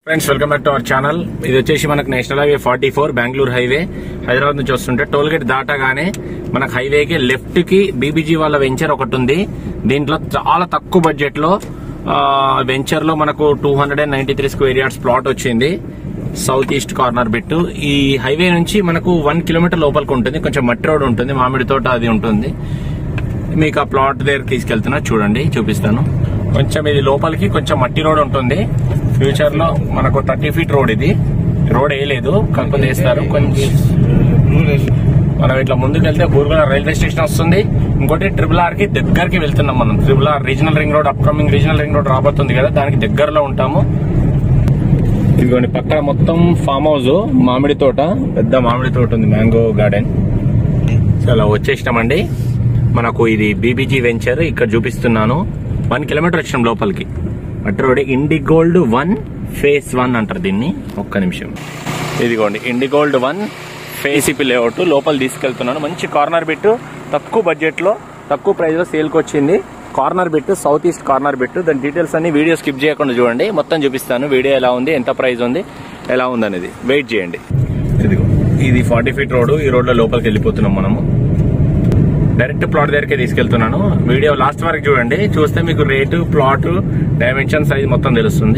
friends welcome back to our channel ఇది వచ్చేసి మనకు national highway forty four Bengaluru highway Hyderabad నుంచి వస్తుంటే టోల్ గేట్ దాటగానే మనకు హైవేకి లెఫ్ట్ కి బీబీజీ వాళ్ళ వెంచర్ ఒకటి ఉంది దీంట్లో చాలా తక్కువ బడ్జెట్ లో వెంచర్ లో మనకు two hundred and ninety three square yards plot వచ్చింది సౌత్ ఈస్ట్ కార్నర్ బిట్ ఈ హైవే నుంచి మనకు వన్ కిలోమీటర్ లోపలికి ఉంటుంది కొంచెం మట్టి రోడ్ ఉంటుంది మామిడి తోట అది ఉంటుంది మీకు ఆ ప్లాట్ దగ్గర తీసుకెళ్తున్నా చూడండి చూపిస్తాను కొంచెం ఇది లోపలికి కొంచెం మట్టి రోడ్ ఉంటుంది ఫ్యూచర్ లో మనకు థర్టీ ఫీట్ రోడ్ ఇది రోడ్ వేయలేదు కాకపోతే వేస్తారు కొంచెం మనం ఇట్లా ముందుకు వెళ్తే బూర్గుల రైల్వే స్టేషన్ వస్తుంది ఇంకోటి ట్రిపుల్ ఆర్ కి దగ్గరికి వెళ్తున్నాం మనం triple R regional ring road upcoming regional ring road రాబోతుంది కదా దానికి దగ్గరలో ఉంటాము ఇదిగోండి పక్కన మొత్తం ఫామ్ హౌస్ మామిడి తోట పెద్ద మామిడి తోట ఉంది మ్యాంగో గార్డెన్ సో అలా వచ్చేసినామండి మనకు ఇది బీబీజీ వెంచర్ ఇక్కడ చూపిస్తున్నాను వన్ కిలోమీటర్ వచ్చినాం లోపలికి అటు road Indigold one phase one అంటారు దీన్ని ఒక్క నిమిషం ఇదిగోండి ఇండిగోల్డ్ వన్ ఫేసిపి లేఅవుట్ లోపల తీసుకెళ్తున్నాను మంచి కార్నర్ బిట్ తక్కువ బడ్జెట్ లో తక్కువ ప్రైస్ లో సేల్కి వచ్చింది corner bit south east corner bit దాని డీటెయిల్స్ అన్ని వీడియో స్కిప్ చేయకుండా చూడండి మొత్తం చూపిస్తాను వీడియో ఎలా ఉంది ఎంత ప్రైస్ ఉంది ఎలా ఉంది అనేది వెయిట్ చేయండి ఇదిగో ఇది ఫార్టీ ఫీట్ రోడ్ ఈ రోడ్ లో లోపలికి వెళ్ళిపోతున్నాం మనము డైరెక్ట్ ప్లాట్ దగ్గరికి తీసుకెళ్తున్నాను వీడియో లాస్ట్ వరకు చూడండి చూస్తే మీకు రేటు ప్లాట్ డైమెన్షన్ సైజ్ మొత్తం తెలుస్తుంది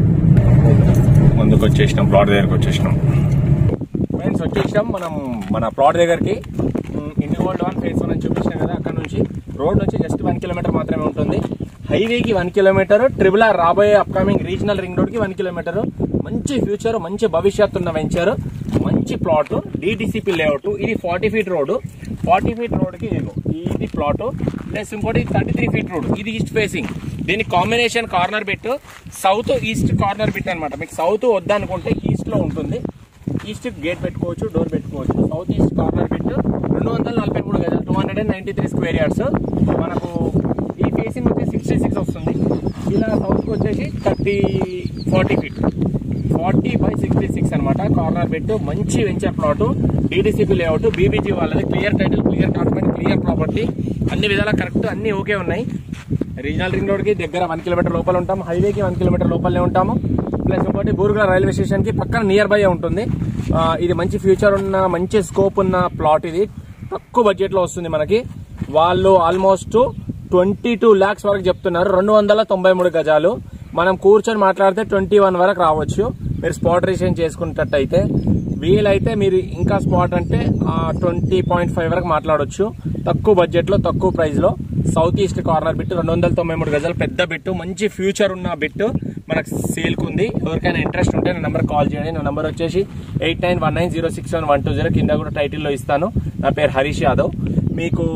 ముందుకు వచ్చేసినాం ప్లాట్ దగ్గరికి వచ్చేసినాం ఫ్రెండ్స్ వచ్చేసినాం మనం మన ప్లాట్ దగ్గరికి ఇండిగోల్డ్ వన్ ఫేస్ వన్ అని చూపించినాం కదా అక్కడ నుంచి రోడ్ నుంచి జస్ట్ వన్ కిలోమీటర్ మాత్రమే ఉంటుంది హైవేకి వన్ కిలోమీటర్ ట్రిపుల్ ఆర్ రాబోయే అప్కమింగ్ రీజనల్ రింగ్ రోడ్ కి వన్ కిలోమీటర్ మంచి ఫ్యూచర్ మంచి భవిష్యత్తు ఉన్న వెంచర్ మంచి ప్లాట్ డిటిసిపి లేఅవుట్ ఇది forty feet road forty feet road కి ఇదిగో ఇది ప్లాట్ ప్లస్ ఇంకోటి థర్టీ త్రీ ఫీట్ రోడ్ ఇది ఈస్ట్ ఫేసింగ్ దీని combination corner bit south east corner bit అనమాట మీకు సౌత్ వద్దనుకుంటే ఈస్ట్ లో ఉంటుంది ఈస్ట్ గేట్ పెట్టుకోవచ్చు డోర్ పెట్టుకోవచ్చు సౌత్ ఈస్ట్ కార్నర్ బిట్ రెండు వందల నలభై మూడు గజాలు two hundred and ninety three square yards మనకు ఈ ఫేసింగ్ వచ్చి సిక్స్టీ సిక్స్ వస్తుంది ఇలా సౌత్కి వచ్చేసి thirty forty feet forty by sixty six అనమాట కార్నర్ బెట్ మంచి venture plot DTCP layout BBG వాళ్ళది clear title clear document clear property అన్ని విధాలా కరెక్ట్ అన్ని ఓకే ఉన్నాయి రీజనల్ రింగ్ రోడ్ కి దగ్గర వన్ కిలోమీటర్ లోపల ఉంటాం హైవేకి వన్ కిలోమీటర్ లోపలనే ఉంటాము ప్లస్ ఇంకోటి బూర్గుల రైల్వే స్టేషన్ కి పక్కన నియర్ బై ఉంటుంది ఆ, ఇది మంచి ఫ్యూచర్ ఉన్న మంచి స్కోప్ ఉన్న ప్లాట్ ఇది తక్కువ బడ్జెట్ లో వస్తుంది మనకి వాళ్ళు ఆల్మోస్ట్ ట్వంటీ టూ ల్యాక్స్ వరకు చెప్తున్నారు రెండు వందల తొంభై మూడు గజాలు మనం కూర్చొని మాట్లాడితే ట్వంటీ వన్ వరకు రావచ్చు మీరు స్పాట్ రిజిస్ట్రేషన్ చేసుకున్నట్టయితే వీలైతే మీరు ఇంకా స్పాట్ అంటే ట్వంటీ పాయింట్ ఫైవ్ వరకు మాట్లాడొచ్చు తక్కువ బడ్జెట్ లో తక్కువ ప్రైస్ లో సౌత్ ఈస్ట్ కార్నర్ బిట్ రెండు వందల తొంభై మూడు గజాలు పెద్ద బిట్ మంచి ఫ్యూచర్ ఉన్న బిట్ మనకు సేల్ ఉంది ఎవరికైనా ఇంట్రెస్ట్ ఉంటే నా నెంబర్ కాల్ చేయండి నా నెంబర్ వచ్చేసి eight nine one nine zero six one one two zero కింద కూడా టైటిల్లో ఇస్తాను నా పేరు హరీష్ యాదవ్ మీకు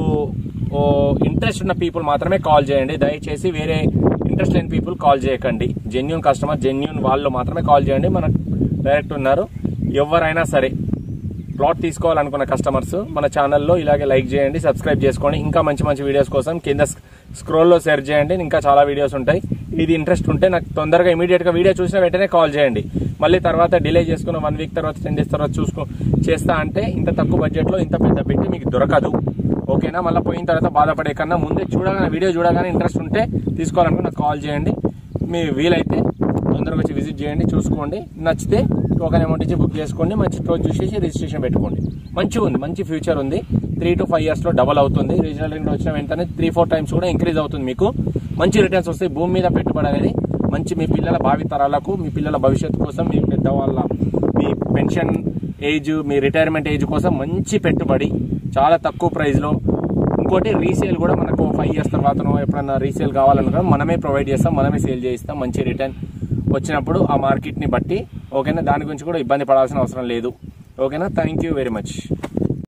ఇంట్రెస్ట్ ఉన్న పీపుల్ మాత్రమే కాల్ చేయండి దయచేసి వేరే ఇంట్రెస్ట్ లేని పీపుల్ కాల్ చేయకండి జెన్యున్ కస్టమర్ జెన్యున్ వాళ్ళు మాత్రమే కాల్ చేయండి మనకు డైరెక్ట్ ఉన్నారు ఎవరైనా సరే ప్లాట్ తీసుకోవాలనుకున్న కస్టమర్స్ మన ఛానల్లో ఇలాగే లైక్ చేయండి సబ్స్క్రైబ్ చేసుకోండి ఇంకా మంచి మంచి వీడియోస్ కోసం కింద స్క్రోల్లో షేర్ చేయండి ఇంకా చాలా వీడియోస్ ఉంటాయి ఇది ఇంట్రెస్ట్ ఉంటే నాకు తొందరగా ఇమీడియట్ గా వీడియో చూసిన వెంటనే కాల్ చేయండి మళ్ళీ తర్వాత డిలే చేసుకున్న వన్ వీక్ తర్వాత టెన్ డేస్ తర్వాత చూసుకో చేస్తా అంటే ఇంత తక్కువ బడ్జెట్ లో ఇంత పెద్ద పెట్టి మీకు దొరకదు ఓకేనా మళ్ళీ పోయిన తర్వాత బాధపడే కన్నా ముందే చూడగానే వీడియో చూడగానే ఇంట్రెస్ట్ ఉంటే తీసుకోవాలనుకున్న నాకు కాల్ చేయండి మీ వీలైతే తొందరగా వచ్చి విజిట్ చేయండి చూసుకోండి నచ్చితే టోకెన్ అమౌంట్ ఇచ్చి బుక్ చేసుకోండి మంచి రోజు చూసేసి రిజిస్ట్రేషన్ పెట్టుకోండి మంచిగా ఉంది మంచి ఫ్యూచర్ ఉంది త్రీ టు ఫైవ్ ఇయర్స్ లో డబల్ అవుతుంది రీజనల్ రింగ్ వచ్చిన వెంటనే త్రీ ఫోర్ టైమ్స్ కూడా ఇంక్రీజ్ అవుతుంది మీకు మంచి రిటర్న్స్ వస్తాయి భూమి మీద పెట్టుబడి అనేది మంచి మీ పిల్లల భావి తరాలకు మీ పిల్లల భవిష్యత్తు కోసం మీ పెద్దవాళ్ళ మీ పెన్షన్ ఏజ్ మీ రిటైర్మెంట్ ఏజ్ కోసం మంచి పెట్టుబడి చాలా తక్కువ ప్రైస్ లో ఇంకోటి రీసేల్ కూడా మనకు ఫైవ్ ఇయర్స్ తర్వాతనో ఎప్పుడన్నా రీసేల్ కావాలనుకున్నా మనమే ప్రొవైడ్ చేస్తాం మనమే సేల్ చేయిస్తాం మంచి రిటర్న్ వచ్చినప్పుడు ఆ మార్కెట్ ని బట్టి ఓకేనా దాని గురించి కూడా ఇబ్బంది పడాల్సిన అవసరం లేదు ఓకేనా థ్యాంక్ యూ వెరీ మచ్